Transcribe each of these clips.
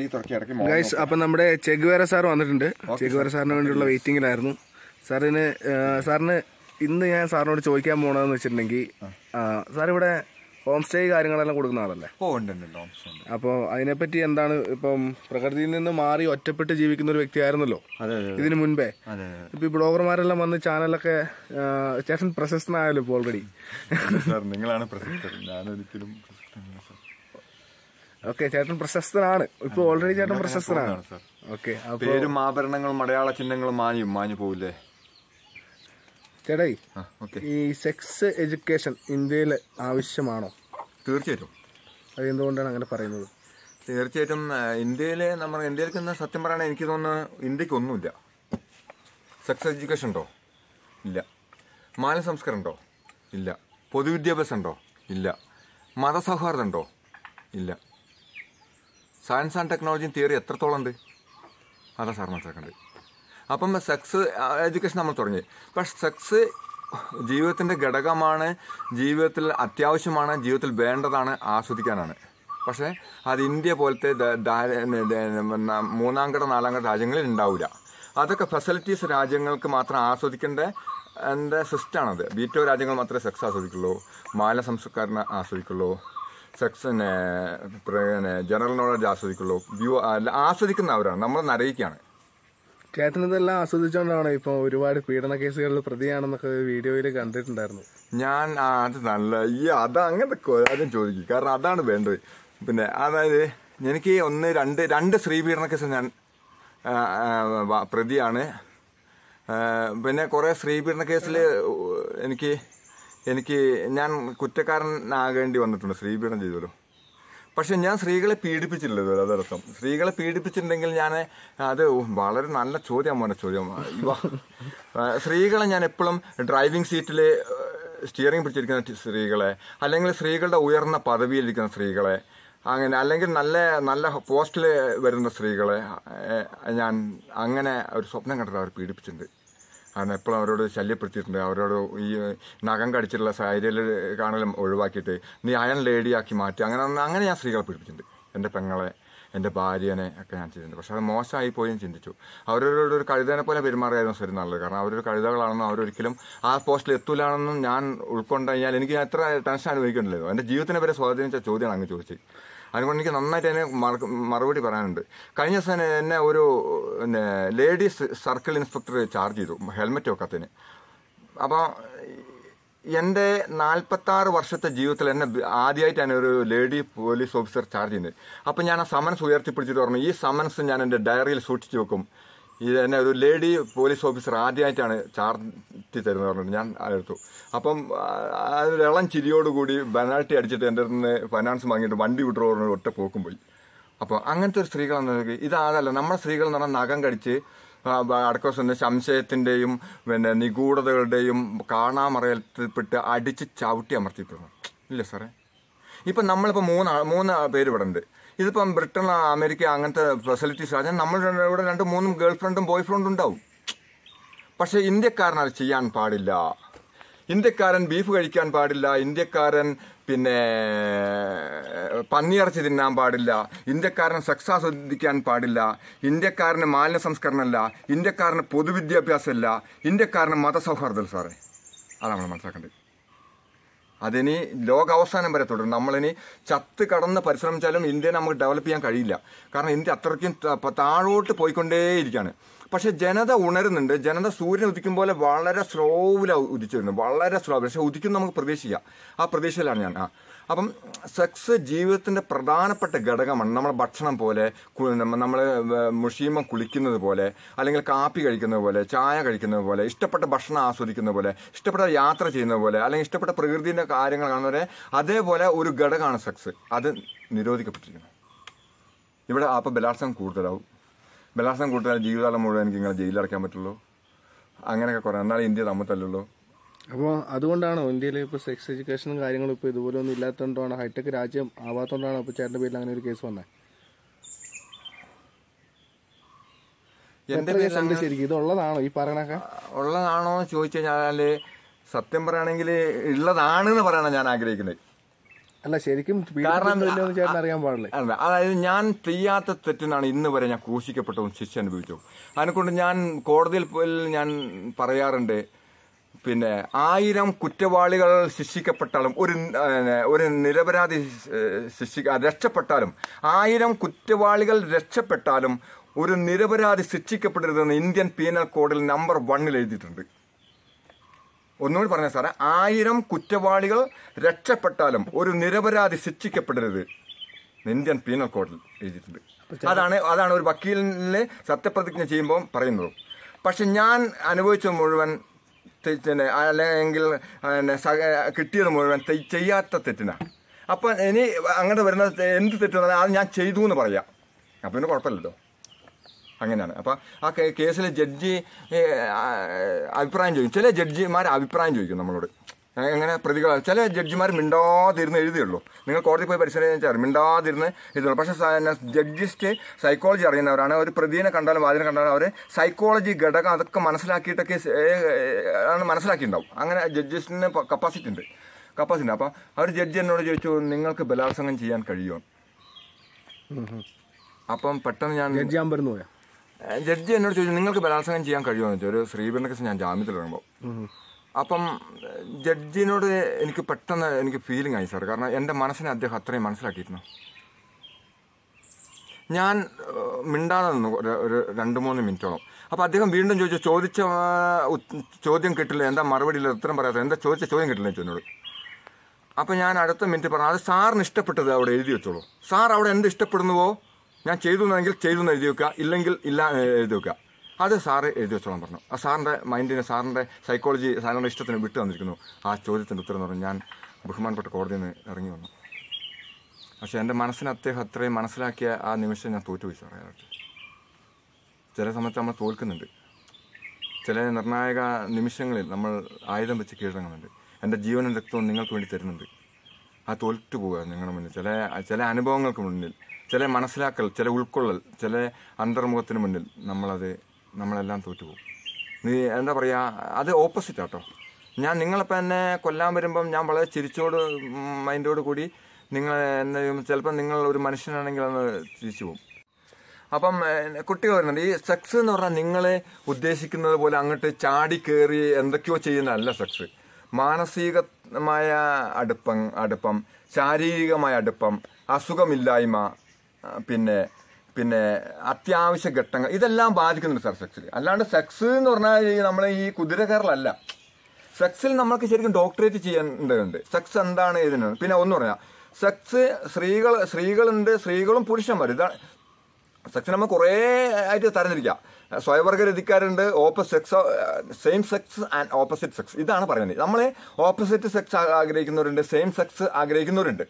തുറക്കി ഇടയ്ക്ക് മോഹം ഗൈസ് അപ്പം നമ്മുടെ ചെഗുവേര സാർ വന്നിട്ടുണ്ട് ചെഗുവേര സാറിന് വേണ്ടിയുള്ള വെയിറ്റിംഗിലായിരുന്നു സാറിന് ആ, സാറിന് ഇന്ന് ഞാൻ സാറിനോട് ചോദിക്കാൻ പോണതെന്ന് വെച്ചിട്ടുണ്ടെങ്കിൽ ആ, സാർ ഇവിടെ ഹോം സ്റ്റേ കാര്യങ്ങളെല്ലാം കൊടുക്കുന്ന ആളല്ലേ ഓ ഉണ്ട് ഉണ്ട് ഉണ്ട് ഓപ്ഷൻ ഉണ്ട് അപ്പോൾ അതിനെപ്പറ്റി എന്താണ് ഇപ്പം പ്രകൃതിയിൽ നിന്ന് മാറി ഒറ്റപ്പെട്ട് ജീവിക്കുന്ന ഒരു വ്യക്തിയായിരുന്നല്ലോ അതെ അതെ ഇതിനു മുൻപേ അതെ ഇപ്പൊ ഈ ബ്ലോഗർമാരെല്ലാം വന്ന് ചാനലൊക്കെ ആ, ചേട്ടൻ പ്രശസ്തനായല്ലോ ഇപ്പോൾ ഓൾറെഡി അതെ സാർ നിങ്ങളാണ് പ്രസക്തർ ഞാനൊരിക്കലും പ്രസക്തനല്ല സാർ ഓക്കെ ചേട്ടൻ പ്രശസ്തനാണ് ഇപ്പൊ ഓൾറെഡി ചേട്ടൻ പ്രശസ്തനാണ് പോകുന്നതാണ് സാർ. ഓക്കെ അപ്പൊ പേരും ആഭരണങ്ങളും അടയാള ചിഹ്നങ്ങളും മാഞ്ഞു മാഞ്ഞു പോവില്ലേ ചേട്ടായി ആ ഓക്കെ ഈ സെക്സ് എഡ്യൂക്കേഷൻ ഇന്ത്യയിൽ ആവശ്യമാണോ തീർച്ചയായിട്ടും അത് എന്തുകൊണ്ടാണ് അങ്ങനെ പറയുന്നത് തീർച്ചയായിട്ടും ഇന്ത്യയിൽ നമ്മൾ ഇന്ത്യയിലേക്ക് ഇന്ന് സത്യം പറയുകയാണെങ്കിൽ എനിക്ക് തോന്നുന്നു ഇന്ത്യക്ക് ഒന്നുമില്ല സെക്സ് എഡ്യൂക്കേഷൻ ഉണ്ടോ ഇല്ല മാലിന്യ സംസ്കാരം ഉണ്ടോ ഇല്ല പൊതുവിദ്യാഭ്യാസം ഉണ്ടോ ഇല്ല മതസൗഹാർദ്ദം ഉണ്ടോ ഇല്ല സയൻസ് ആൻഡ് ടെക്നോളജിയും തിയറി എത്രത്തോളം ഉണ്ട് അതാ സാർ മനസ്സിലാക്കേണ്ടത് അപ്പം സെക്സ് എഡ്യൂക്കേഷൻ നമ്മൾ തുടങ്ങി പക്ഷെ സെക്സ് ജീവിതത്തിൻ്റെ ഘടകമാണ് ജീവിതത്തിൽ അത്യാവശ്യമാണ് ജീവിതത്തിൽ വേണ്ടതാണ് ആസ്വദിക്കാനാണ് പക്ഷേ അത് ഇന്ത്യ പോലത്തെ ദ- ദാ- ദ- ന- മൂന്നാം കട നാലാം കട രാജ്യങ്ങളിൽ ഉണ്ടാവില്ല അതൊക്കെ ഫെസിലിറ്റീസ് രാജ്യങ്ങൾക്ക് മാത്രം ആസ്വദിക്കേണ്ട എൻ്റെ സിസ്റ്റമാണത് ബീറ്റോ രാജ്യങ്ങൾ മാത്രമേ സെക്സ് ആസ്വദിക്കുള്ളൂ മാല സംസ്കാരം ആസ്വദിക്കുള്ളൂ സെക്സിനെ പിന്നെ ജനറൽ നോളജ് ആസ്വദിക്കുള്ളൂ വ്യൂ അല്ല ആസ്വദിക്കുന്നവരാണ് നമ്മൾ നരയിക്കുകയാണ് ചേട്ടൻ ഇതെല്ലാം ആസ്വദിച്ചുകൊണ്ടാണ് ഇപ്പൊ ഒരുപാട് പീഡന കേസുകളിൽ പ്രതിയാണെന്നൊക്കെ വീഡിയോയിൽ കണ്ടിട്ടുണ്ടായിരുന്നു ഞാൻ ആ, അത് നല്ല ഈ അത് അങ്ങനത്തെ കൊ- ആദ്യം ചോദിക്കും കാരണം അതാണ് വേണ്ടത് പിന്നെ അതായത് എനിക്ക് ഒന്ന് രണ്ട് രണ്ട് സ്ത്രീപീഡന കേസ് ഞാൻ ആ, ആ, വ- പ്രതിയാണ് ആ, പിന്നെ കുറേ സ്ത്രീപീഡന കേസിൽ എനിക്ക് എനിക്ക് ഞാൻ കുറ്റക്കാരനാകേണ്ടി വന്നിട്ടുണ്ട് സ്ത്രീപീഡനം ചെയ്തല്ലോ പക്ഷെ ഞാൻ സ്ത്രീകളെ പീഡിപ്പിച്ചിട്ടില്ല ഇതുവരെ അതർത്ഥം സ്ത്രീകളെ പീഡിപ്പിച്ചിട്ടുണ്ടെങ്കിൽ ഞാൻ അത് വളരെ നല്ല ചോദ്യം മോനെ ചോദ്യം ഇവ ആ, സ്ത്രീകളെ ഞാൻ എപ്പോഴും ഡ്രൈവിംഗ് സീറ്റിൽ സ്റ്റിയറിംഗ് പിടിച്ചിരിക്കുന്ന ടി- സ്ത്രീകളെ അല്ലെങ്കിൽ സ്ത്രീകളുടെ ഉയർന്ന പദവിയിലിരിക്കുന്ന സ്ത്രീകളെ അങ്ങനെ അല്ലെങ്കിൽ നല്ല നല്ല പോസ്റ്റിൽ വരുന്ന സ്ത്രീകളെ ഏ, ഞാൻ അങ്ങനെ ഒരു സ്വപ്നം കണ്ടിട്ട് അവർ പീഡിപ്പിച്ചിട്ടുണ്ട് കാരണം എപ്പോഴും അവരോട് ശല്യപ്പെടുത്തിയിട്ടുണ്ട് അവരോട് ഈ നഖം കടിച്ചിട്ടുള്ള സൈഡിൽ കാണലും ഒഴിവാക്കിയിട്ട് നീ അയൺ ലേഡിയാക്കി മാറ്റി അങ്ങനെ അങ്ങനെ ഞാൻ സ്ത്രീകളെ പീഡിപ്പിച്ചിട്ടുണ്ട് എൻ്റെ പെങ്ങളെ എൻ്റെ ഭാര്യനെ ഒക്കെ ഞാൻ ചെയ്തിട്ടുണ്ട് പക്ഷെ അത് മോശമായി പോയി ഞാൻ ചിന്തിച്ചു അവരോട് ഒരു കഴുതനെ പോലെ പെരുമാറിയായിരുന്നു ശരി നല്ലത് കാരണം അവരൊരു കഴുതകളാണെന്നും അവരൊരിക്കലും ആ പോസ്റ്റിൽ എത്തൂലാണെന്നും ഞാൻ ഉൾക്കൊണ്ട് കഴിഞ്ഞാൽ എനിക്ക് എത്ര ടെൻഷൻ അനുഭവിക്കണ്ടല്ലോ എൻ്റെ ജീവിതത്തിനെ വരെ സ്വാധീനിച്ച ചോദ്യമാണ് അങ്ങ് ചോദിച്ചത് അതുകൊണ്ട് എനിക്ക് നന്നായിട്ട് അതിന് മറ- മറുപടി പറയാനുണ്ട് കഴിഞ്ഞ ദിവസം എന്നെ ഒരു പിന്നെ ലേഡീസ് സർക്കിൾ ഇൻസ്പെക്ടർ ചാർജ് ചെയ്തു ഹെൽമെറ്റ് വെക്കാത്തതിന് അപ്പോൾ എൻ്റെ നാൽപ്പത്താറ് വർഷത്തെ ജീവിതത്തിൽ എന്നെ ആദ്യമായിട്ടാണ് ഒരു ലേഡി പോലീസ് ഓഫീസർ ചാർജ് ചെയ്യുന്നത് അപ്പം ഞാൻ ആ സമൻസ് ഉയർത്തിപ്പിടിച്ചിട്ട് പറഞ്ഞു ഈ സമൻസ് ഞാൻ എൻ്റെ ഡയറിയിൽ സൂക്ഷിച്ചു വെക്കും ഇത് എന്നെ ഒരു ലേഡി പോലീസ് ഓഫീസർ ആദ്യമായിട്ടാണ് ചാർജ് തരുന്നത് പറഞ്ഞിട്ട് ഞാൻ എടുത്തു അപ്പം ആ, അതൊരു ഇളം ചിരിയോടുകൂടി പെനാൾട്ടി അടിച്ചിട്ട് എൻ്റെ അടുത്ത് നിന്ന് ഫൈനാൻസ് വാങ്ങിയിട്ട് വണ്ടി വിട്ടു പറഞ്ഞ ഒറ്റ പോക്കും പോയി അപ്പോൾ അങ്ങനത്തെ ഒരു സ്ത്രീകളെന്ന് ഇതല്ല നമ്മുടെ സ്ത്രീകൾ എന്ന് പറഞ്ഞാൽ നഖം കടിച്ച് അടക്കോസ് സംശയത്തിൻ്റെയും പിന്നെ നിഗൂഢതകളുടെയും കാണാമറയത്തിൽപ്പെട്ട് അടിച്ച് ചവിട്ടി അമർത്തിയിട്ടുണ്ട് ഇല്ല സാറേ ഇപ്പം നമ്മളിപ്പോൾ മൂന്ന് ആ- മൂന്ന് പേര് ഇവിടെ ഉണ്ട് ഇതിപ്പം ബ്രിട്ടൻ അമേരിക്ക അങ്ങനത്തെ ഫെസിലിറ്റീസ് ആദ്യം നമ്മൾ രണ്ട് ഇവിടെ രണ്ട് മൂന്നും ഗേൾ ഫ്രണ്ടും ബോയ് ഫ്രണ്ടും ഉണ്ടാവും പക്ഷേ ഇന്ത്യക്കാരൻ അത് ചെയ്യാൻ പാടില്ല ഇന്ത്യക്കാരൻ ബീഫ് കഴിക്കാൻ പാടില്ല ഇന്ത്യക്കാരൻ പിന്നെ പന്നിയിറച്ചി തിന്നാൻ പാടില്ല ഇന്ത്യക്കാരൻ സെക്സ് ആസ്വദിക്കാൻ പാടില്ല ഇന്ത്യക്കാരന് മാലിന്യ സംസ്കരണമല്ല ഇന്ത്യക്കാരന് പൊതുവിദ്യാഭ്യാസമല്ല ഇന്ത്യക്കാരന് മതസൗഹാർദ്ദം സാറേ അതാണ് നമ്മൾ മനസ്സിലാക്കേണ്ടത് അതിനി ലോകാവസാനം വരെ തുടരും നമ്മളിനി ചത്ത് കടന്ന് പരിശ്രമിച്ചാലും ഇന്ത്യയെ നമുക്ക് ഡെവലപ്പ് ചെയ്യാൻ കഴിയില്ല കാരണം ഇന്ത്യ അത്രയ്ക്കും ത- താഴോട്ട് പോയിക്കൊണ്ടേയിരിക്കുകയാണ് പക്ഷെ ജനത ഉണരുന്നുണ്ട് ജനത സൂര്യൻ ഉദിക്കും പോലെ വളരെ സ്ലോവിലാണ് ഉദിച്ചിരുന്നത് വളരെ സ്ലോ പക്ഷെ ഉദിക്കും നമുക്ക് പ്രതീക്ഷിക്കാം ആ പ്രതീക്ഷയിലാണ് ഞാൻ ആ അപ്പം സെക്സ് ജീവിതത്തിന്റെ പ്രധാനപ്പെട്ട ഘടകമാണ് നമ്മുടെ ഭക്ഷണം പോലെ നമ്മൾ മുഷീമം കുളിക്കുന്നത് പോലെ അല്ലെങ്കിൽ കാപ്പി കഴിക്കുന്നത് പോലെ ചായ കഴിക്കുന്നത് പോലെ ഇഷ്ടപ്പെട്ട ഭക്ഷണം ആസ്വദിക്കുന്നത് പോലെ ഇഷ്ടപ്പെട്ട യാത്ര ചെയ്യുന്നത് പോലെ അല്ലെങ്കിൽ ഇഷ്ടപ്പെട്ട പ്രകൃതിന്റെ കാര്യങ്ങൾ കാണുന്നവരെ അതേപോലെ ഒരു ഘടകമാണ് സെക്സ് അത് നിരോധിക്കപ്പെട്ടിരിക്കുന്നു ഇവിടെ അപ്പോൾ ബലാത്സംഗം കൂടുതലാവും ബലാത്സംഗം കൂടുതൽ ജീവിതകാലം മുഴുവൻ എനിക്ക് ഇങ്ങനെ ജയിലിലടയ്ക്കാൻ പറ്റുള്ളൂ അങ്ങനെയൊക്കെ കുറേ എന്നാലും ഇന്ത്യ തമ്മിൽ തല്ലുള്ളൂ അപ്പോൾ അതുകൊണ്ടാണോ ഇന്ത്യയിൽ ഇപ്പോൾ സെക്സ് എഡ്യൂക്കേഷനും കാര്യങ്ങളും ഇപ്പോൾ ഇതുപോലെ ഒന്നും ഇല്ലാത്തതുകൊണ്ടാണ് ഹൈടെക് രാജ്യം ആവാത്തതുകൊണ്ടാണ് ഇപ്പോൾ ചേട്ടൻ്റെ പേരിൽ അങ്ങനെ ഒരു കേസ് വന്നത് എൻ്റെ എത്ര കേസ് ഉണ്ട് ശരിക്കും ഇത് ഉള്ളതാണോ ഈ പറയണൊക്കെ ഉള്ളതാണോ എന്ന് ചോദിച്ചു കഴിഞ്ഞാൽ സത്യം പറയുകയാണെങ്കിൽ ഉള്ളതാണെന്ന് പറയാനാണ് ഞാൻ ആഗ്രഹിക്കുന്നത് അല്ല ശരിക്കും പീഡിപ്പിക്കുന്നില്ല എന്ന് ചേട്ടൻ അറിയാൻ പാടില്ലേ അല്ല അതായത് ഞാൻ ചെയ്യാത്ത തെറ്റിനാണ് ഇന്ന് വരെ ഞാൻ ക്രൂശിക്കപ്പെട്ടതും ശിക്ഷ അനുഭവിച്ചു അതിനെക്കൊണ്ട് ഞാൻ കോടതിയിൽ പോയി ഞാൻ പറയാറുണ്ട് പിന്നെ ആയിരം കുറ്റവാളികൾ ശിക്ഷിക്കപ്പെട്ടാലും ഒരു ഏഹ്, ഒരു നിരപരാധി ഏഹ്, ശിക്ഷിക്ക രക്ഷപ്പെട്ടാലും ആയിരം കുറ്റവാളികൾ രക്ഷപ്പെട്ടാലും ഒരു നിരപരാധി ശിക്ഷിക്കപ്പെടരുതെന്ന് ഇന്ത്യൻ പീനൽ കോഡിൽ നമ്പർ വണ്ണിൽ എഴുതിയിട്ടുണ്ട് ഒന്നുകൂടി പറഞ്ഞ സാറേ ആയിരം കുറ്റവാളികൾ രക്ഷപ്പെട്ടാലും ഒരു നിരപരാധി ശിക്ഷിക്കപ്പെടരുത് ഇന്ത്യൻ പീനൽ കോഡിൽ എഴുതിയിട്ടുണ്ട് അതാണ് അതാണ് ഒരു വക്കീലിനെ സത്യപ്രതിജ്ഞ ചെയ്യുമ്പോൾ പറയുന്നത് പക്ഷെ ഞാൻ അനുഭവിച്ചത് മുഴുവൻ തെ- പിന്നെ അല്ലെങ്കിൽ പിന്നെ സ- കിട്ടിയത് മുഴുവൻ തെ- ചെയ്യാത്ത തെറ്റിനാണ് അപ്പം ഇനി അങ്ങനെ വരുന്ന എന്ത് തെറ്റെന്ന് അത് ഞാൻ ചെയ്തു എന്ന് പറയാം അപ്പം പിന്നെ കുഴപ്പമില്ലല്ലോ അങ്ങനെയാണ് അപ്പം ആ കേ- കേസിൽ ജഡ്ജി ഏ, ആ, അഭിപ്രായം ചോദിക്കും ചില ജഡ്ജിമാർ അഭിപ്രായം ചോദിക്കും നമ്മളോട് എ- എങ്ങനെ പ്രതികൾ ചില ജഡ്ജിമാർ മിണ്ടാതിരുന്ന് എഴുതിയുള്ളൂ നിങ്ങൾ കോടതി പോയി പരിശോധിച്ചാൽ മിണ്ടാതിരുന്ന് എഴുതുള്ളൂ പക്ഷേ ജഡ്ജിസ്റ്റ് സൈക്കോളജി അറിയുന്നവരാണ് ഒരു പ്രതിനെ കണ്ടാലും വാദിനെ കണ്ടാലും അവർ സൈക്കോളജി ഘടകം അതൊക്കെ മനസ്സിലാക്കിയിട്ടൊക്കെ സ്- ഏ, ഏ, ആണ് മനസ്സിലാക്കിയിട്ടുണ്ടാവും അങ്ങനെ ജഡ്ജസിന് കപ്പാസിറ്റി ഉണ്ട് കപ്പാസിറ്റി ഉണ്ട് അപ്പം അവർ ജഡ്ജി എന്നോട് ചോദിച്ചു നിങ്ങൾക്ക് ബലാത്സംഗം ചെയ്യാൻ കഴിയുമോ അപ്പം പെട്ടെന്ന് ഞാൻ ജഡ്ജി ഞാൻ വരുന്നു പോയാ ഏഹ് ജഡ്ജി എന്നോട് ചോദിച്ചു നിങ്ങൾക്ക് ബലാത്സംഗം ചെയ്യാൻ കഴിയുമോ എന്ന് ചോദിച്ചു ഒരു ശ്രീപീഠ കേസ് ഞാൻ ജാമ്യത്തിൽ ഇറങ്ങുമ്പോൾ അപ്പം ഏഹ് ജഡ്ജിനോട് എനിക്ക് പെട്ടെന്ന് എനിക്ക് ഫീലിംഗ് ആയി സാർ കാരണം എൻ്റെ മനസ്സിനെ അദ്ദേഹം അത്രയും മനസ്സിലാക്കിയിരുന്നു ഞാൻ ഏഹ് മിണ്ടാതെ നിന്നു ഒരു ഒരു രണ്ട് മൂന്ന് മിനിറ്റോളം അപ്പോൾ അദ്ദേഹം വീണ്ടും ചോദിച്ചു ചോദിച്ച ആ, ഉത്- ചോദ്യം കിട്ടില്ല എന്താ മറുപടി ഇല്ല ഉത്തരം പറയാത്ത എന്താ ചോദിച്ച ചോദ്യം കിട്ടില്ല എന്ന് ചോദിച്ചു എന്നോട് അപ്പോൾ ഞാൻ അടുത്ത മിനിറ്റ് പറഞ്ഞു അത് സാറിന് ഇഷ്ടപ്പെട്ടത് അവിടെ എഴുതി വെച്ചോളൂ സാർ അവിടെ എന്ത് ഇഷ്ടപ്പെടുന്നുവോ ഞാൻ ചെയ്തു എന്നെങ്കിൽ ചെയ്തു എന്ന് എഴുതി വെക്കുക ഇല്ലെങ്കിൽ ഇല്ല എന്ന് എഴുതി വെക്കുക അത് സാറ് എഴുതി വെച്ചോളാൻ പറഞ്ഞു ആ സാറിൻ്റെ മൈൻഡിന് സാറിൻ്റെ സൈക്കോളജി സാറിൻ്റെ ഇഷ്ടത്തിന് വിട്ടു തന്നിരിക്കുന്നു ആ ചോദ്യത്തിൻ്റെ ഉത്തരം എന്ന് പറഞ്ഞു ഞാൻ ബഹുമാനപ്പെട്ട കോടതിയിൽ നിന്ന് ഇറങ്ങി വന്നു പക്ഷേ എൻ്റെ മനസ്സിന് അദ്ദേഹം അത്രയും മനസ്സിലാക്കിയ ആ നിമിഷം ഞാൻ തോറ്റുപോയി സാറേ അയാൾക്ക് ചില സമയത്ത് നമ്മൾ തോൽക്കുന്നുണ്ട് ചില നിർണായക നിമിഷങ്ങളിൽ നമ്മൾ ആയുധം വെച്ച് കീഴടങ്ങുന്നുണ്ട് എൻ്റെ ജീവനും രക്തവും നിങ്ങൾക്ക് വേണ്ടി തരുന്നുണ്ട് ആ തോൽറ്റു പോവുക നിങ്ങളുടെ മുന്നിൽ ചില ചില അനുഭവങ്ങൾക്ക് മുന്നിൽ ചില മനസ്സിലാക്കൽ ചില ഉൾക്കൊള്ളൽ ചില അന്തർമുഖത്തിന് മുന്നിൽ നമ്മളത് നമ്മളെല്ലാം തോറ്റുപോകും നീ എന്താ പറയുക അത് ഓപ്പോസിറ്റ് ആട്ടോ ഞാൻ നിങ്ങളിപ്പോൾ എന്നെ കൊല്ലാൻ വരുമ്പം ഞാൻ വളരെ ചിരിച്ചോട് മൈൻഡോട് കൂടി നിങ്ങൾ എന്നെ ചിലപ്പോൾ നിങ്ങൾ ഒരു മനുഷ്യനാണെങ്കിൽ അന്ന് തിരിച്ചു പോകും അപ്പം ഏഹ്, കുട്ടികൾ വരുന്നുണ്ട് ഈ സെക്സ് എന്ന് പറഞ്ഞാൽ നിങ്ങൾ ഉദ്ദേശിക്കുന്നത് പോലെ അങ്ങോട്ട് ചാടി കയറി എന്തൊക്കെയോ ചെയ്യുന്നതല്ല സെക്സ് മാനസികമായ അടുപ്പം അടുപ്പം ശാരീരികമായ അടുപ്പം അസുഖമില്ലായ്മ ആ, പിന്നെ പിന്നെ അത്യാവശ്യ ഘട്ടങ്ങൾ ഇതെല്ലാം ബാധിക്കുന്നുണ്ട് സാർ സെക്സിൽ അല്ലാണ്ട് സെക്സ് എന്ന് പറഞ്ഞാൽ ഈ നമ്മളെ ഈ കുതിര കയറലല്ല സെക്സിൽ നമ്മൾക്ക് ശരിക്കും ഡോക്ടറേറ്റ് ചെയ്യേണ്ടതുണ്ട് സെക്സ് എന്താണ് ഇതിന് പിന്നെ ഒന്ന് പറയാം സെക്സ് സ്ത്രീകൾ സ്ത്രീകളുണ്ട് സ്ത്രീകളും പുരുഷന്മാരും ഇതാണ് സെക്സ് നമ്മൾ കുറേ ആയിട്ട് തരംതിരിക്കാം സ്വയംവർഗ രതിക്കാരുണ്ട് opposite sex same sex and opposite sex ഇതാണ് പറയുന്നത് നമ്മൾ ഓപ്പോസിറ്റ് സെക്സ് ആഗ്രഹിക്കുന്നവരുണ്ട് സെയിം സെക്സ് ആഗ്രഹിക്കുന്നവരുണ്ട്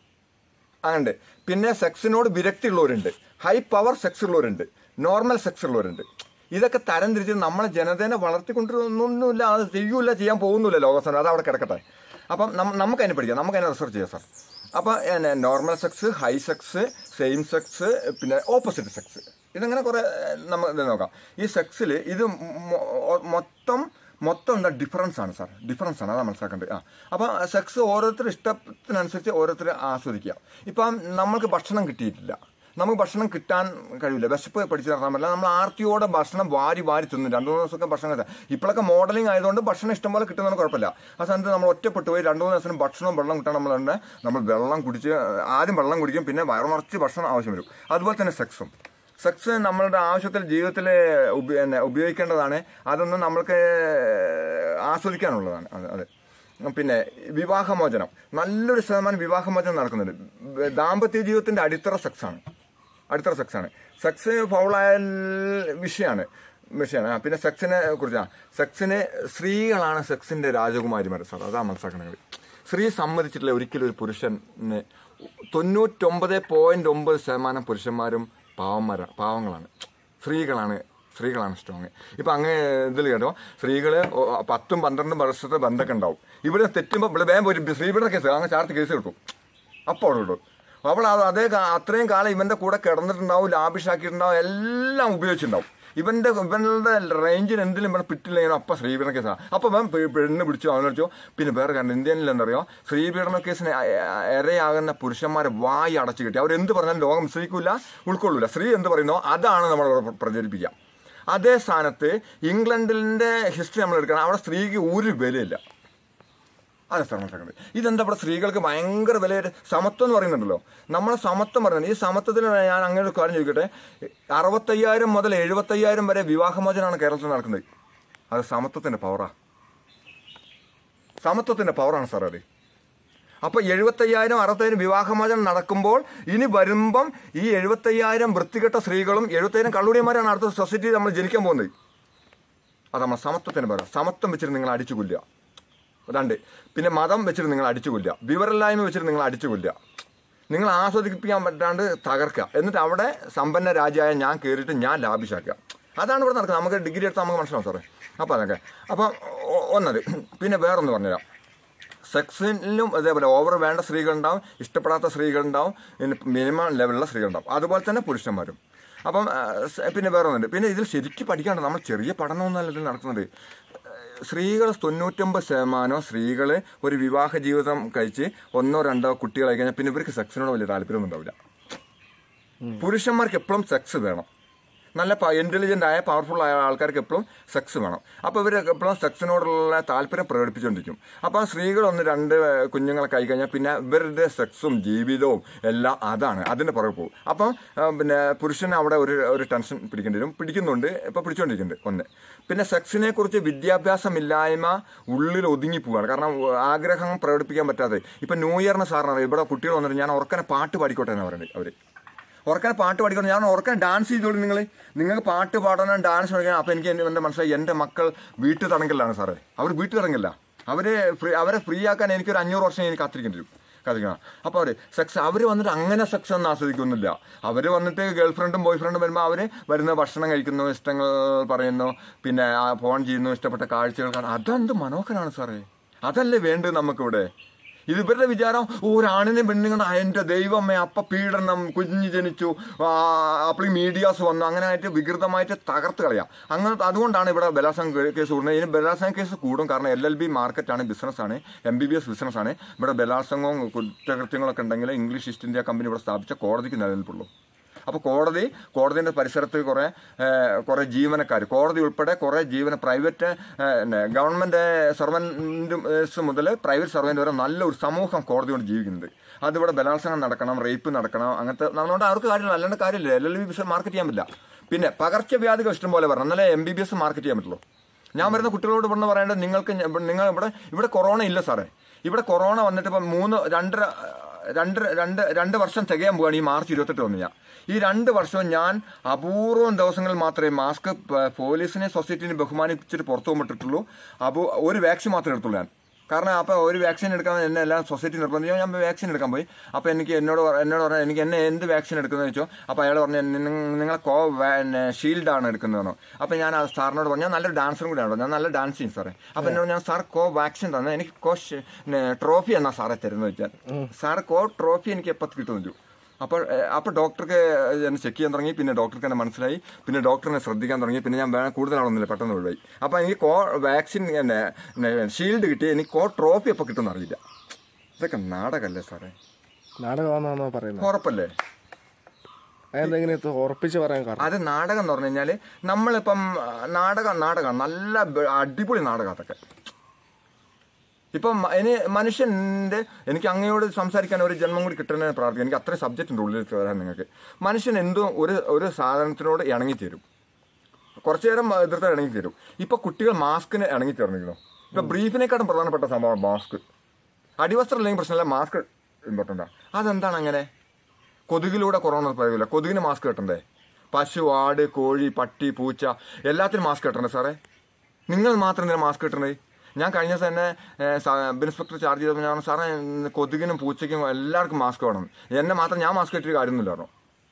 അങ്ങനെ പിന്നെ സെക്സിനോട് വിരക്തി ഉള്ളവരുണ്ട് ഹൈ പവർ സെക്സ് ഉള്ളവരുണ്ട് നോർമൽ സെക്സ് ഉള്ളവരുണ്ട് ഇതൊക്കെ തരം തിരിച്ച് നമ്മളെ ജനതേനെ വളർത്തിക്കൊണ്ടിരുന്നൊന്നുമില്ല അത് ചെയ്യൂല ചെയ്യാൻ പോകുന്നില്ല ലോകസ്ഥാനം അത് അവിടെ കിടക്കട്ടെ അപ്പം നം- നമുക്ക് അതിനെ പഠിക്കാം നമുക്ക് അതിനെ റിസർച്ച് ചെയ്യാം സാർ അപ്പോൾ normal sex high sex same sex പിന്നെ ഓപ്പോസിറ്റ് സെക്സ് ഇതങ്ങനെ കുറേ നമ്മൾ ഇത് നോക്കാം ഈ സെക്സിൽ ഇത് മൊ- മൊത്തം മൊത്തം എന്താ ഡിഫറൻസ് ആണ് സാർ ഡിഫറൻസ് ആണ് അതാണ് മനസ്സിലാക്കേണ്ടത് ആ അപ്പം സെക്സ് ഓരോരുത്തർ ഇഷ്ടത്തിനനുസരിച്ച് ഓരോരുത്തർ ആസ്വദിക്കുക ഇപ്പം നമ്മൾക്ക് ഭക്ഷണം കിട്ടിയിട്ടില്ല നമുക്ക് ഭക്ഷണം കിട്ടാൻ കഴിയില്ല വിശപ്പ് പഠിച്ചു നടത്താൻ പറ്റില്ല നമ്മൾ ആർത്തിയോടെ ഭക്ഷണം വാരി വാരി തിന്നു രണ്ടു മൂന്ന് ദിവസമൊക്കെ ഭക്ഷണം കഴിച്ചാൽ ഇപ്പോഴൊക്കെ മോഡലിംഗ് ആയതുകൊണ്ട് ഭക്ഷണം ഇഷ്ടംപോലെ കിട്ടുന്നതിന് കുഴപ്പമില്ല ആ സമയത്ത് നമ്മൾ ഒറ്റപ്പെട്ടു പോയി രണ്ടു മൂന്ന് ദിവസം ഭക്ഷണവും വെള്ളം കിട്ടാൻ നമ്മളുണ്ട് നമ്മൾ വെള്ളം കുടിച്ച് ആദ്യം വെള്ളം കുടിക്കും പിന്നെ വയറ് നിറച്ച് ഭക്ഷണം ആവശ്യം വരും അതുപോലെ തന്നെ സെക്സും സെക്സ് നമ്മളുടെ ആവശ്യത്തിൽ ജീവിതത്തിൽ ഉപ- പിന്നെ ഉപയോഗിക്കേണ്ടതാണ് അതൊന്നും നമ്മൾക്ക് ആസ്വദിക്കാനുള്ളതാണ് അത് അതെ പിന്നെ വിവാഹമോചനം നല്ലൊരു ശതമാനം വിവാഹമോചനം നടക്കുന്നുണ്ട് ദാമ്പത്യ ജീവിതത്തിന്റെ അടിത്തറ സെക്സാണ് അടിത്തറ സെക്സാണ് സെക്സ് ഫൗളായാൽ വിഷയമാണ് വിഷയമാണ് ആ, പിന്നെ സെക്സിനെ കുറിച്ചാണ് സെക്സിന് സ്ത്രീകളാണ് സെക്സിന്റെ രാജകുമാരിമാർ സാർ അതാ മനസ്സിലാക്കണമെങ്കിൽ സ്ത്രീ സമ്മതിച്ചിട്ടില്ല ഒരിക്കലും ഒരു പുരുഷന് തൊണ്ണൂറ്റൊമ്പത് പോയിന്റ് ഒമ്പത് ശതമാനം പുരുഷന്മാരും പാവന്മാരാ പാവങ്ങളാണ് സ്ത്രീകളാണ് സ്ത്രീകളാണ് സ്ട്രോങ് ഇപ്പൊ അങ്ങ് ഇതിൽ കേട്ടോ സ്ത്രീകള് ഒ- പത്തും പന്ത്രണ്ടും വർഷത്തെ ബന്ധമൊക്കെ ഉണ്ടാവും ഇവിടെ തെറ്റുമ്പോൾ ഇവിടെ വേഗം ഒരു സ്ത്രീയുടെ കേസ് അങ്ങ് ചാർത്ത് കേസ് കിട്ടും അപ്പോൾ അവിടെ കിട്ടും അവൾ അത് അതേ കാ- അത്രയും കാലം ഇവന്റെ കൂടെ കിടന്നിട്ടുണ്ടാവും ലാഭിഷാക്കിയിട്ടുണ്ടാവും എല്ലാം ഉപയോഗിച്ചിട്ടുണ്ടാവും ഇവന്റെ ഇവന്റെ റേഞ്ചിന് എന്തെങ്കിലും ഇവിടെ പിറ്റില്ലെങ്കിലും അപ്പം ശ്രീപീഡന കേസാണ് അപ്പം അവൻ പെ- പെണ്ണ് പിടിച്ചു അവൻ വിളിച്ചു പിന്നെ വേറെ കണ്ട് ഇന്ത്യയിൽ എന്തറിയോ ശ്രീപീഡന കേസിന് അ- അ- ഇരയാകുന്ന പുരുഷന്മാരെ വായി അടച്ചു കിട്ടി അവരെന്ത് പറഞ്ഞാലും ലോകം വിശ്വസിക്കൂല ഉൾക്കൊള്ളൂല സ്ത്രീ എന്ത് പറയുന്നോ അതാണ് നമ്മൾ ഇവിടെ പ്രചരിപ്പിക്കുക അതേ സ്ഥാനത്ത് ഇംഗ്ലണ്ടിന്റെ ഹിസ്റ്ററി നമ്മൾ എടുക്കണം അവിടെ സ്ത്രീക്ക് ഒരു വിലയില്ല അതെ സാർ മനസ്സിലാക്കുന്നത് ഇതെന്താ ഇവിടെ സ്ത്രീകൾക്ക് ഭയങ്കര വിലയുടെ സമത്വം എന്ന് പറയുന്നുണ്ടല്ലോ നമ്മളെ സമത്വം പറയുന്നത് ഈ സമത്വത്തിൽ ഞാൻ അങ്ങനെ ഒരു കാര്യം ചോദിക്കട്ടെ അറുപത്തയ്യായിരം മുതൽ എഴുപത്തയ്യായിരം വരെ വിവാഹമോചനമാണ് കേരളത്തിൽ നടക്കുന്നത് അത് സമത്വത്തിന്റെ പവറാ സമത്വത്തിന്റെ പവറാണ് സാർ അത് അപ്പൊ എഴുപത്തയ്യായിരം അറുപത്തയ്യായിരം വിവാഹമോചനം നടക്കുമ്പോൾ ഇനി വരുമ്പം ഈ എഴുപത്തയ്യായിരം വൃത്തികെട്ട സ്ത്രീകളും എഴുപത്തയ്യായിരം കള്ളുടിയന്മാരാണ് അടുത്ത സൊസൈറ്റിയിൽ നമ്മൾ ജനിക്കാൻ പോകുന്നത് അത് നമ്മൾ സമത്വത്തിന് പറയാം സമത്വം വെച്ചിട്ട് നിങ്ങൾ അടിച്ചു കൊല്ലുക രണ്ട് പിന്നെ മതം വെച്ചിട്ട് നിങ്ങൾ അടിച്ചു കൊല്ലുക വിവരമില്ലായ്മ വെച്ചിട്ട് നിങ്ങൾ അടിച്ചു കൊല്ലുക നിങ്ങൾ ആസ്വദിപ്പിക്കാൻ പറ്റാണ്ട് തകർക്കുക എന്നിട്ട് അവിടെ സമ്പന്ന രാജ്യമായ ഞാൻ കയറിയിട്ട് ഞാൻ ലാഭിച്ചാക്കുക അതാണ് ഇവിടെ നടക്കുന്നത് നമുക്ക് ഡിഗ്രി എടുത്താൽ നമുക്ക് മനസ്സിലാവും സാറേ അപ്പോൾ അതൊക്കെ അപ്പം ഒ- ഒന്നത് പിന്നെ വേറൊന്ന് പറഞ്ഞുതരാം സെക്സിലും അതേപോലെ ഓവർ വേണ്ട സ്ത്രീകളുണ്ടാവും ഇഷ്ടപ്പെടാത്ത സ്ത്രീകളുണ്ടാവും പിന്നെ മിനിമം ലെവലിലുള്ള സ്ത്രീകളുണ്ടാവും അതുപോലെ തന്നെ പുരുഷന്മാരും അപ്പം ആ, സ- പിന്നെ വേറെ ഒന്നുണ്ട് പിന്നെ ഇതിൽ ശരിക്കും പഠിക്കാണ്ട് നമ്മൾ ചെറിയ പഠനമൊന്നുമല്ല ഇതിൽ നടക്കുന്നത് സ്ത്രീകൾ തൊണ്ണൂറ്റൊമ്പത് ശതമാനം സ്ത്രീകൾ ഒരു വിവാഹ ജീവിതം കഴിച്ച് ഒന്നോ രണ്ടോ കുട്ടികളായി കഴിഞ്ഞാൽ പിന്നെ ഇവർക്ക് സെക്സിനോട് വലിയ താല്പര്യമൊന്നും ഉണ്ടാവില്ല പുരുഷന്മാർക്ക് എപ്പോഴും സെക്സ് വേണം നല്ല ഇന്റലിജന്റ് ആയ പവർഫുൾ ആയ ആൾക്കാർക്ക് എപ്പോഴും സെക്സ് വേണം അപ്പോൾ ഇവർ എപ്പോഴും സെക്സിനോടുള്ള താല്പര്യം പ്രകടിപ്പിച്ചുകൊണ്ടിരിക്കും അപ്പോൾ സ്ത്രീകൾ ഒന്ന് രണ്ട് കുഞ്ഞുങ്ങളെ കൈ കഴിഞ്ഞാൽ പിന്നെ ഇവരുടെ സെക്സും ജീവിതവും എല്ലാം അതാണ് അതിന്റെ പുറകെ പോകും അപ്പം ആ, പിന്നെ പുരുഷന് അവിടെ ഒരു ഒരു ടെൻഷൻ പിടിക്കേണ്ടി വരും പിടിക്കുന്നുണ്ട് ഇപ്പൊ പിടിച്ചുകൊണ്ടിരിക്കുന്നുണ്ട് ഒന്ന് പിന്നെ സെക്സിനെ കുറിച്ച് വിദ്യാഭ്യാസമില്ലായ്മ ഉള്ളിൽ ഒതുങ്ങി പോവാണ് കാരണം ആഗ്രഹം പ്രകടിപ്പിക്കാൻ പറ്റാതെ ഇപ്പൊ ന്യൂ ഇയറിന് സാറിന് ഇവിടെ കുട്ടികൾ വന്നിട്ട് ഞാൻ ഉറക്കനെ പാട്ട് പാടിക്കോട്ടെ എന്ന് പറയുന്നത് അവര് ഉറക്കനെ പാട്ട് പാടിക്കണം ഞാൻ ഉറക്കനെ ഡാൻസ് ചെയ്തോളൂ നിങ്ങൾ നിങ്ങൾക്ക് പാട്ട് പാടണം ഡാൻസ് കളിക്കണം അപ്പോൾ എനിക്ക് എൻ്റെ മനസ്സിലായി എൻ്റെ മക്കൾ വീട്ടു തടങ്കലാണ് സാറേ അവർ വീട്ടു തടങ്കല്ല അവരെ ഫ്രീ അവരെ ഫ്രീ ആക്കാൻ എനിക്കൊരു അഞ്ഞൂറ് വർഷം എനിക്ക് കാത്തിരിക്കേണ്ടി വരും കാത്തിരിക്കണം അപ്പോൾ അവർ സെക്സ് അവർ വന്നിട്ട് അങ്ങനെ സെക്സ് ഒന്നും ആസ്വദിക്കുന്നില്ല അവർ വന്നിട്ട് ഗേൾ ഫ്രണ്ടും ബോയ് ഫ്രണ്ടും വരുമ്പോൾ അവർ വരുന്ന ഭക്ഷണം കഴിക്കുന്നു ഇഷ്ടങ്ങൾ പറയുന്നു പിന്നെ ആ ഫോൺ ചെയ്യുന്നു ഇഷ്ടപ്പെട്ട കാഴ്ചകൾ കാണും അതെന്ത് മനോഹരമാണ് സാറേ അതല്ലേ വേണ്ടത് നമുക്കിവിടെ ഇത് ഇവരുടെ വിചാരം "ഓ, ഒരാണിനെ പെണ്ണുങ്ങളുടെ എന്റെ ദൈവമേ അപ്പ പീഡനം കുഞ്ഞ് ജനിച്ചു അപ്പോൾ മീഡിയാസ് വന്നു അങ്ങനെ ആയിട്ട് വികൃതമായിട്ട് തകർത്ത് കളയാം അങ്ങനെ അതുകൊണ്ടാണ് ഇവിടെ ബലാത്സംഗ കേ- കേസ് കൂടുന്നത് ഇനി ബലാത്സംഗ കേസ് കൂടും കാരണം എൽ എൽ ബി മാർക്കറ്റാണ് ബിസിനസ്സാണ് എം ബി ബി എസ് ബിസിനസ്സാണ് ഇവിടെ ബലാത്സംഗവും കുറ്റകൃത്യങ്ങളൊക്കെ ഉണ്ടെങ്കിൽ ഇംഗ്ലീഷ് ഈസ്റ്റ് ഇന്ത്യ കമ്പനി ഇവിടെ സ്ഥാപിച്ച കോടതിക്ക് നിലനിൽപ്പുള്ളൂ അപ്പോൾ കോടതി കോടതിൻ്റെ പരിസരത്ത് കുറേ കുറേ ജീവനക്കാർ കോടതി ഉൾപ്പെടെ കുറേ ജീവന പ്രൈവറ്റ് ഗവൺമെൻറ് സർവൻറ്റ് മുതൽ പ്രൈവറ്റ് സർവൻറ്റ് വരെ നല്ലൊരു സമൂഹം കോടതി കൊണ്ട് ജീവിക്കുന്നുണ്ട് അതിവിടെ ബലാത്സംഗം നടക്കണം റേപ്പ് നടക്കണം അങ്ങനത്തെ അതുകൊണ്ട് അവർക്ക് കാര്യമില്ല അല്ലാണ്ട് കാര്യമില്ല L L B business market ചെയ്യാൻ പറ്റില്ല പിന്നെ പകർച്ചവ്യാധികൾ ഇഷ്ടം പോലെ വരണം എന്നാലേ M B B S market ചെയ്യാൻ പറ്റുള്ളൂ ഞാൻ വരുന്ന കുട്ടികളോട് പറഞ്ഞു പറയേണ്ടത് നിങ്ങൾക്ക് ഞ- നിങ്ങൾ ഇവിടെ ഇവിടെ കൊറോണ ഇല്ല സാറേ ഇവിടെ കൊറോണ വന്നിട്ട് ഇപ്പം മൂന്ന് രണ്ടര രണ്ട് രണ്ട് രണ്ട് വർഷം തികയാൻ പോവുകയാണ് ഈ മാർച്ച് ഇരുപത്തെട്ട് വന്നു ഞാൻ ഈ രണ്ട് വർഷവും ഞാൻ അപൂർവം ദിവസങ്ങളിൽ മാത്രമേ മാസ്ക് പ- പോലീസിനെ സൊസൈറ്റിനെ ബഹുമാനിച്ചിട്ട് പുറത്തു പോകാൻ അപ്പോൾ ഒരു വാക്സിൻ മാത്രമേ എടുത്തുള്ളൂ ഞാൻ കാരണം അപ്പോൾ ഒരു വാക്സിൻ എടുക്കാൻ എന്നെ എല്ലാം സൊസൈറ്റി നിർബന്ധിച്ചു ഞാൻ വാക്സിൻ എടുക്കാൻ പോയി അപ്പോൾ എനിക്ക് എന്നോട് പറ- എന്നോട് പറഞ്ഞാൽ എനിക്ക് എന്നെ എന്ത് വാക്സിൻ എടുക്കുന്നത് വെച്ചോ അപ്പോൾ അയാൾ പറഞ്ഞു നിങ്ങൾ കോ ഷീൽഡാണ് എടുക്കുന്നതെന്നോ അപ്പോൾ ഞാൻ ആ സാറിനോട് പറഞ്ഞു ഞാൻ നല്ലൊരു ഡാൻസറും കൂടിയാണോ ഞാൻ നല്ല ഡാൻസ് ചെയ്യും സാറേ അപ്പോൾ എന്നോട് ഞാൻ സാർ കോ വാക്സിൻ തന്നെ എനിക്ക് കോ ട്രോഫി എന്നാ സാറേ തരുന്നത് വെച്ചാൽ സാർ കോ ട്രോഫി എനിക്ക് എപ്പോൾ കിട്ടുന്നു അപ്പോൾ ഏഹ്, അപ്പോൾ ഡോക്ടർക്ക് എന്നെ ചെക്ക് ചെയ്യാൻ തുടങ്ങി പിന്നെ ഡോക്ടർക്ക് എന്നെ മനസ്സിലായി പിന്നെ ഡോക്ടറിനെ ശ്രദ്ധിക്കാൻ തുടങ്ങി പിന്നെ ഞാൻ വേണം കൂടുതലാണെന്നില്ല പെട്ടെന്ന് ഒഴിവായി അപ്പോൾ എനിക്ക് കോ വാക്സിൻ എന്നെ ഷീൽഡ് കിട്ടി എനിക്ക് കോ ട്രോഫി എപ്പോൾ കിട്ടുമെന്ന് അറിയില്ല ഇതൊക്കെ നാടകമല്ലേ സാറേ നാടകമാണെന്നാണോ പറയുന്നത് ഉറപ്പല്ലേ അതെന്തെങ്കിലും ഇത് ഉറപ്പിച്ച് പറയാൻ കാരണം അത് നാടകം എന്ന് പറഞ്ഞു കഴിഞ്ഞാൽ നമ്മളിപ്പം ആ, നാടകം നാടകം നല്ല ബ- അടിപൊളി നാടകം അതൊക്കെ ഇപ്പം ഇനി മനുഷ്യൻ്റെ എനിക്ക് അങ്ങയോട് സംസാരിക്കാൻ ഒരു ജന്മം കൂടി കിട്ടണമെന്ന് പ്രാർത്ഥിക്കും എനിക്ക് അത്രയും സബ്ജക്റ്റ് ഉണ്ട് ഉള്ളിൽ തരാൻ നിങ്ങൾക്ക് മനുഷ്യൻ എന്തോ ഒരു ഒരു സാധനത്തിനോട് ഇണങ്ങിത്തരും കുറച്ചു നേരം എതിർത്ത് ഇണങ്ങിത്തരും ഇപ്പൊ കുട്ടികൾ മാസ്കിന് ഇണങ്ങിത്തീർന്നിരിക്കുന്നു ഇപ്പൊ ബ്രീഫിനെക്കാട്ടും പ്രധാനപ്പെട്ട സംഭവം മാസ്ക് അടിവസ്ത്രം ഇല്ലെങ്കിൽ പ്രശ്നമില്ല മാസ്ക് ഇമ്പോർട്ടൻ്റാ അതെന്താണ് അങ്ങനെ കൊതുകിലൂടെ കൊറോണ പരവില്ല കൊതുകിന് മാസ്ക് കെട്ടണ്ടേ പശു ആട് കോഴി പട്ടി പൂച്ച എല്ലാത്തിനും മാസ്ക് കെട്ടണ്ടേ സാറേ നിങ്ങൾ മാത്രം എന്തിനാ മാസ്ക് കെട്ടണേ ഞാൻ കഴിഞ്ഞ ദിവസം തന്നെ ഏഹ്, സ- സബ് ഇൻസ്പെക്ടർ ചാർജ് ചെയ്തപ്പോൾ ഞാൻ പറഞ്ഞു, സാറേ ഇന്ന് കൊതുകിനും പൂച്ചയ്ക്കും എല്ലാവർക്കും മാസ്ക് വേണം എന്നെ മാത്രം ഞാൻ മാസ്ക് കെട്ടിയ കാര്യമൊന്നുമില്ലായിരുന്നു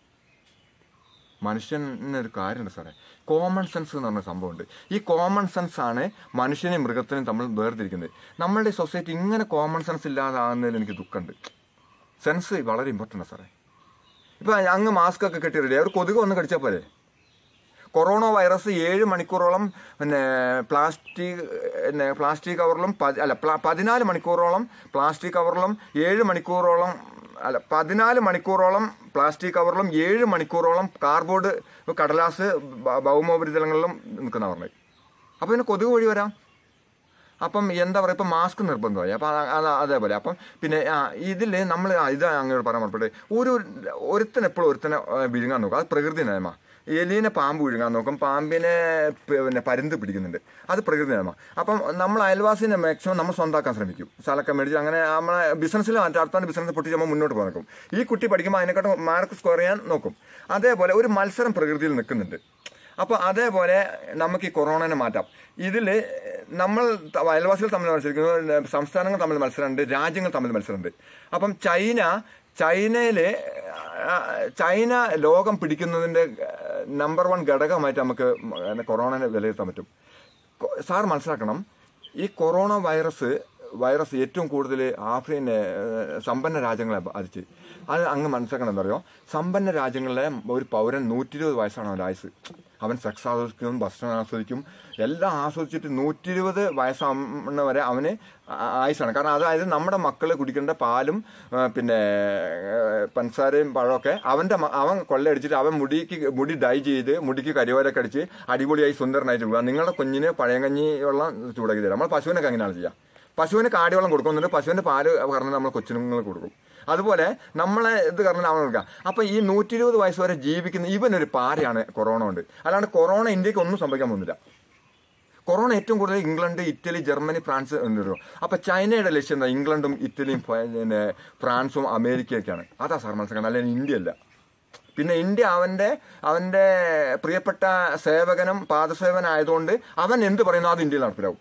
മനുഷ്യനൊരു കാര്യമുണ്ട് സാറേ കോമൺ സെൻസ് എന്ന് പറഞ്ഞ സംഭവമുണ്ട് ഈ കോമൺ സെൻസ് ആണ് മനുഷ്യനെയും മൃഗത്തിനെയും തമ്മിൽ വേർതിരിക്കുന്നത് നമ്മളുടെ സൊസൈറ്റി ഇങ്ങനെ കോമൺ സെൻസ് ഇല്ലാതാകുന്നതിൽ എനിക്ക് ദുഃഖമുണ്ട് സെൻസ് വളരെ ഇമ്പോർട്ടൻ്റ് സാറേ ഇപ്പം അങ്ങ് മാസ്ക് ഒക്കെ കെട്ടി റെഡി ഒരു കൊതുക് ഒന്ന് കടിച്ചാൽ പോരെ കൊറോണ വൈറസ് ഏഴ് മണിക്കൂറോളം പിന്നെ പ്ലാസ്റ്റിക് പിന്നെ പ്ലാസ്റ്റിക് കവറിലും പതി- അല്ല പ്ല- പതിനാല് മണിക്കൂറോളം പ്ലാസ്റ്റിക് കവറിലും ഏഴ് മണിക്കൂറോളം അല്ല പതിനാല് മണിക്കൂറോളം പ്ലാസ്റ്റിക് കവറിലും ഏഴ് മണിക്കൂറോളം കാർബോർഡ് കടലാസ് ഭ- ഭൗമോപരിതലങ്ങളിലും നിൽക്കുന്ന പറഞ്ഞത് അപ്പോൾ പിന്നെ കൊതുക് വഴി വരാം അപ്പം എന്താ പറയുക ഇപ്പം മാസ്ക് നിർബന്ധമായി അപ്പം അത് അത് അതേപോലെ അപ്പം പിന്നെ ആ ഇതിൽ നമ്മൾ ഇത് അങ്ങോട്ട് പറയാൻ പുറപ്പെട്ടെ ഒരു ഒരുത്തൻ എപ്പോഴും ഒരുത്തനെ ആ, വിഴുങ്ങാൻ നോക്കും അത് പ്രകൃതി നിയമ എലീനെ പാമ്പ് വിഴുങ്ങാൻ നോക്കും പാമ്പിനെ പ- പിന്നെ പരുന്ത് പിടിക്കുന്നുണ്ട് അത് പ്രകൃതി നിയമ അപ്പം നമ്മൾ അയൽവാസിനെ മാക്സിമം നമ്മൾ സ്വന്തമാക്കാൻ ശ്രമിക്കും സ്ഥലമൊക്കെ മേടിച്ച് അങ്ങനെ നമ്മളെ ബിസിനസ്സിൽ അടുത്താണ് ബിസിനസ് പൊട്ടിച്ച് നമ്മൾ മുന്നോട്ട് പോകാൻ നോക്കും ഈ കുട്ടി പഠിക്കുമ്പോൾ അതിനെക്കാട്ടും മാർക്ക് സ്കോർ ചെയ്യാൻ നോക്കും അതേപോലെ ഒരു മത്സരം പ്രകൃതിയിൽ നിൽക്കുന്നുണ്ട് അപ്പോൾ അതേപോലെ നമുക്ക് ഈ കൊറോണനെ മാറ്റാം ഇതിൽ നമ്മൾ ത- അയൽവാസികൾ തമ്മിൽ മത്സരിക്കുന്നു സംസ്ഥാനങ്ങൾ തമ്മിൽ മത്സരമുണ്ട് രാജ്യങ്ങൾ തമ്മിൽ മത്സരമുണ്ട് അപ്പം ചൈന ചൈനയിൽ ചൈന ലോകം പിടിക്കുന്നതിൻ്റെ നമ്പർ വൺ ഘടകമായിട്ട് നമുക്ക് കൊറോണനെ വിലയിരുത്താൻ പറ്റും കൊ- സാർ മനസ്സിലാക്കണം ഈ കൊറോണ വൈറസ് വൈറസ് ഏറ്റവും കൂടുതൽ ആഫ്രിക്കൻ ഏഹ്, സമ്പന്ന രാജ്യങ്ങളെ ബാധിച്ച് അത് അങ്ങ് മനസ്സിലാക്കണം എന്താ പറയുക സമ്പന്ന രാജ്യങ്ങളിലെ ഒരു പൗരൻ നൂറ്റി ഇരുപത് വയസ്സാണ് അവൻ്റെ ആയുസ് അവൻ സെക്സ് ആസ്വദിക്കും ഭക്ഷണം ആസ്വദിക്കും എല്ലാം ആസ്വദിച്ചിട്ട് നൂറ്റി ഇരുപത് വയസ്സാവുന്ന വരെ അവന് ആ- ആയുസാണ് കാരണം അതായത് നമ്മുടെ മക്കൾ കുടിക്കേണ്ട പാലും ആ, പിന്നെ ഏഹ്, പഞ്ചസാരയും പഴമൊക്കെ അവൻ്റെ മ- അവൻ കൊള്ളയടിച്ചിട്ട് അവൻ മുടിക്ക് മുടി ഡൈ ചെയ്ത് മുടിക്ക് കരിവാരൊക്കെ അടിച്ച് അടിപൊളിയായി സുന്ദരനായിട്ട് പോവുക നിങ്ങളുടെ കുഞ്ഞിന് പഴയകഞ്ഞി വെള്ളം ചൂടാക്കി തരാം നമ്മൾ പശുവിനൊക്കെ അങ്ങനെയാണ് ചെയ്യുക പശുവിന് കാടിവെള്ളം കൊടുക്കുന്നുണ്ട് പശുവിൻ്റെ പാല് കറന്ന് നമ്മൾ കൊച്ചുങ്ങൾക്ക് കൊടുക്കും അതുപോലെ നമ്മളെ ഇത് കറന്ന് അവൻ കൊടുക്കുക അപ്പം ഈ നൂറ്റി ഇരുപത് വയസ്സ് വരെ ജീവിക്കുന്ന ഇവനൊരു പാരയാണ് കൊറോണ കൊണ്ട് അല്ലാണ്ട് കൊറോണ ഇന്ത്യക്ക് ഒന്നും സംഭവിക്കാൻ പോകുന്നില്ല കൊറോണ ഏറ്റവും കൂടുതൽ ഇംഗ്ലണ്ട് ഇറ്റലി ജർമ്മനി ഫ്രാൻസ് എന്നിവരും അപ്പൊ ചൈനയുടെ ലക്ഷ്യം എന്താ ഇംഗ്ലണ്ടും ഇറ്റലിയും ഫ- പിന്നെ ഫ്രാൻസും അമേരിക്കയൊക്കെയാണ് അതാ സാർ മനസ്സിലാക്കണം അല്ലെങ്കിൽ ഇന്ത്യ അല്ല പിന്നെ ഇന്ത്യ അവന്റെ അവന്റെ പ്രിയപ്പെട്ട സേവകനും പാദസേവനായതുകൊണ്ട് അവൻ എന്ത് പറയുന്നു അത് ഇന്ത്യയിൽ നടപ്പിലാവും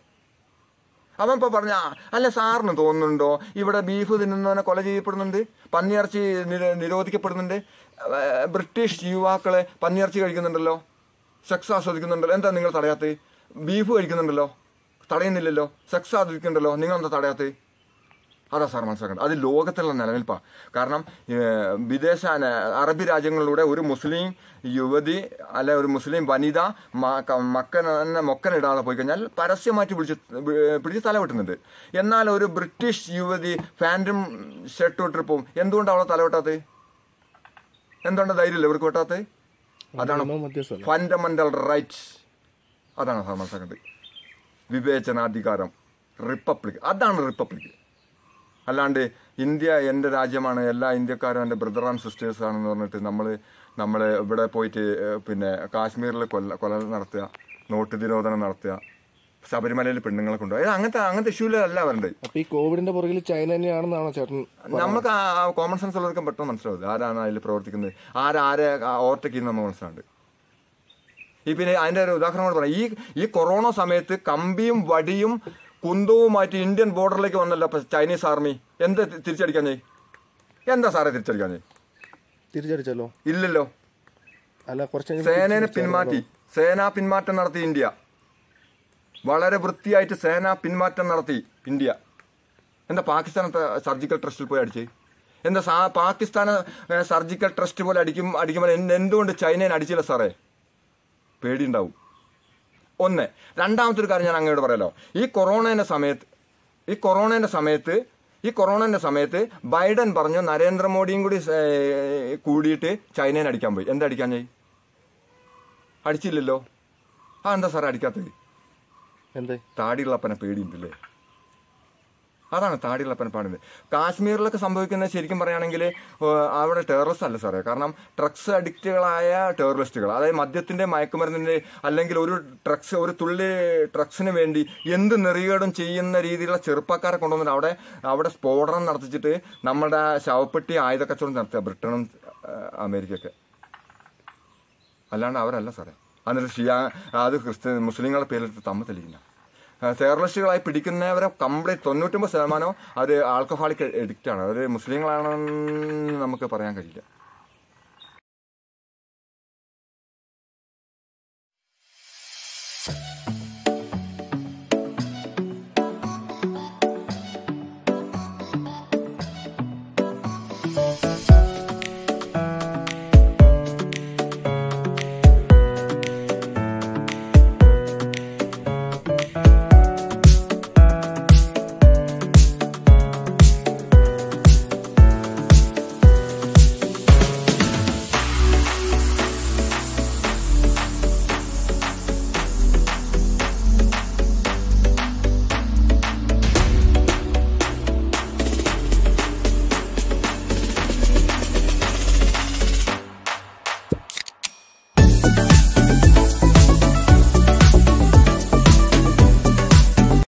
അവൻ ഇപ്പൊ പറഞ്ഞ "ആ, അല്ല സാറിന് തോന്നുന്നുണ്ടോ ഇവിടെ ബീഫ് തിന്നുന്നവനെ കൊല ചെയ്യപ്പെടുന്നുണ്ട് പന്നിയിറച്ചി നിര- നിരോധിക്കപ്പെടുന്നുണ്ട് ഏഹ് ബ്രിട്ടീഷ് യുവാക്കളെ പന്നിയിറച്ചി കഴിക്കുന്നുണ്ടല്ലോ സെക്സ് ആസ്വദിക്കുന്നുണ്ടല്ലോ എന്താ നിങ്ങൾ തടയാത്തത് ബീഫ് കഴിക്കുന്നുണ്ടല്ലോ തടയുന്നില്ലല്ലോ സെക്സ് ആസ്വദിക്കുന്നുണ്ടല്ലോ നിങ്ങൾ എന്താ തടയാത്തത് അതാ സാർ മനസ്സിലാക്കേണ്ടത് അത് ലോകത്തുള്ള നിലനിൽപ്പാ കാരണം ഏഹ്, വിദേശ ന- അറബി രാജ്യങ്ങളിലൂടെ ഒരു മുസ്ലിം യുവതി അല്ലെ ഒരു മുസ്ലിം വനിത മ- ക- മക്കനെ മൊക്കനിടാതെ പോയി കഴിഞ്ഞാൽ പരസ്യമായിട്ട് പിടിച്ച് വി- പിടിച്ച് തല വെട്ടുന്നുണ്ട് എന്നാൽ ഒരു ബ്രിട്ടീഷ് യുവതി ഫാൻറ്റും ഷർട്ട് ഇട്ടിട്ട് പോകും എന്തുകൊണ്ടാണ് അവളെ തല വെട്ടാത്തത് എന്തുകൊണ്ട് ധൈര്യമില്ല ഇവർക്ക് വെട്ടാത്തത് അതാണ് നിയമം മധ്യസ്ഥല്ല ഫണ്ടമെന്റൽ റൈറ്റ്സ് അതാണ് സാർ മനസ്സിലാക്കേണ്ടത് വിവേചനാധികാരം റിപ്പബ്ലിക് അതാണ് റിപ്പബ്ലിക് അല്ലാണ്ട് ഇന്ത്യ എൻ്റെ രാജ്യമാണ് എല്ലാ ഇന്ത്യക്കാരും എൻ്റെ ബ്രദർ ആൻഡ് സിസ്റ്റേഴ്സ് ആണെന്ന് പറഞ്ഞിട്ട് നമ്മൾ നമ്മൾ ഇവിടെ പോയിട്ട് ഏഹ്, പിന്നെ കാശ്മീരിൽ കൊല്ല കൊല നടത്തുക നോട്ട് നിരോധനം നടത്തുക ശബരിമലയിൽ പെണ്ണുങ്ങളെ കൊണ്ടുപോയി അങ്ങനത്തെ അങ്ങനത്തെ ഇഷ്യൂലല്ല വരേണ്ടത് അപ്പൊ ഈ കോവിഡിന്റെ പുറകിൽ ചൈന തന്നെയാണെന്നാണോ ചേട്ടൻ നമുക്ക് ആ കോമൺ സെൻസ് ഉള്ളവർക്ക് പെട്ടെന്ന് മനസ്സിലാവും ആരാണ് അതിൽ പ്രവർത്തിക്കുന്നത് ആരാരെ ഓവർടേക്ക് ചെയ്യുന്നത് നമുക്ക് മനസ്സിലാവുണ്ട് ഈ പിന്നെ അതിന്റെ ഒരു ഉദാഹരണം കൂടെ പറയാം ഈ ഈ കൊറോണ സമയത്ത് കമ്പിയും വടിയും കുന്തവുമായിട്ട് ഇന്ത്യൻ ബോർഡറിലേക്ക് വന്നല്ലോ ഇപ്പൊ ചൈനീസ് ആർമി എന്താ തി- തിരിച്ചടിക്കാൻ ചെയ് എന്താ സാറേ തിരിച്ചടിക്കാൻ ചെയ് തിരിച്ചടിച്ചല്ലോ ഇല്ലല്ലോ അല്ല കുറച്ച് കഴിഞ്ഞ് സേനനെ പിന്മാറ്റി സേനാ പിന്മാറ്റം നടത്തി ഇന്ത്യ വളരെ വൃത്തിയായിട്ട് സേനാ പിന്മാറ്റം നടത്തി ഇന്ത്യ എന്താ പാകിസ്ഥാനത്തെ സർജിക്കൽ ട്രസ്റ്റിൽ പോയി അടിച്ച് എന്താ സാ പാകിസ്ഥാൻ സർജിക്കൽ ട്രസ്റ്റ് പോലെ അടിക്കും അടിക്കുമ്പോൾ എന്ത് എന്തുകൊണ്ട് ചൈനയെ അടിച്ചില്ല സാറേ പേടിയുണ്ടാവും ഒന്ന് രണ്ടാമത്തെ ഒരു കാര്യം ഞാൻ അങ്ങോട്ട് പറയാലോ ഈ കൊറോണയുടെ സമയത്ത് ഈ കൊറോണയുടെ സമയത്ത് ഈ കൊറോണയുടെ സമയത്ത് ബൈഡൻ പറഞ്ഞു നരേന്ദ്രമോദിയും കൂടി ഏ, കൂടിയിട്ട് ചൈനയെ അടിക്കാൻ പോയി എന്താ അടിക്കാൻ ചെയ് അടിച്ചില്ലല്ലോ ആ എന്താ സാറേ അടിക്കാത്തത് എന്തേ താടിയുള്ളപ്പനെ പേടിയുണ്ടല്ലേ അതാണ് താടിയുള്ളപ്പനെ പാടുന്നത് കാശ്മീരിലൊക്കെ സംഭവിക്കുന്നത് ശരിക്കും പറയുകയാണെങ്കിൽ അവിടെ ടെററിസ്റ്റ് അല്ല സാറേ കാരണം ഡ്രഗ്സ് അഡിക്റ്റുകളായ ടെററിസ്റ്റുകൾ അതായത് മദ്യത്തിന്റെ മയക്കുമരുന്നിന്റെ അല്ലെങ്കിൽ ഒരു ഡ്രഗ്സ് ഒരു തുള്ളി ഡ്രഗ്സിന് വേണ്ടി എന്ത് നെറികേടും ചെയ്യുന്ന രീതിയിലുള്ള ചെറുപ്പക്കാരെ കൊണ്ടുവന്നിട്ട് അവിടെ അവിടെ സ്ഫോടനം നടത്തിച്ചിട്ട് നമ്മുടെ ശവപ്പെട്ടി ആയുധ കച്ചവടം നടത്തുക ബ്രിട്ടനും ആ, അമേരിക്കയൊക്കെ അല്ലാണ്ട് അവരല്ല സാറേ എന്നിട്ട് ഷിയാ അത് ക്രിസ്ത്യൻ മുസ്ലിങ്ങളുടെ പേരിൽ തമ്മിൽ തെളിയിക്കുന്ന ടെററിസ്റ്റുകളായി പിടിക്കുന്നവരെ കംപ്ലീറ്റ് തൊണ്ണൂറ്റൊമ്പത് ശതമാനം അവർ ആൽക്കഹോളിക് എഡിക്റ്റ് ആണ് അവർ മുസ്ലിങ്ങളാണെന്ന് നമുക്ക് പറയാൻ കഴിയില്ല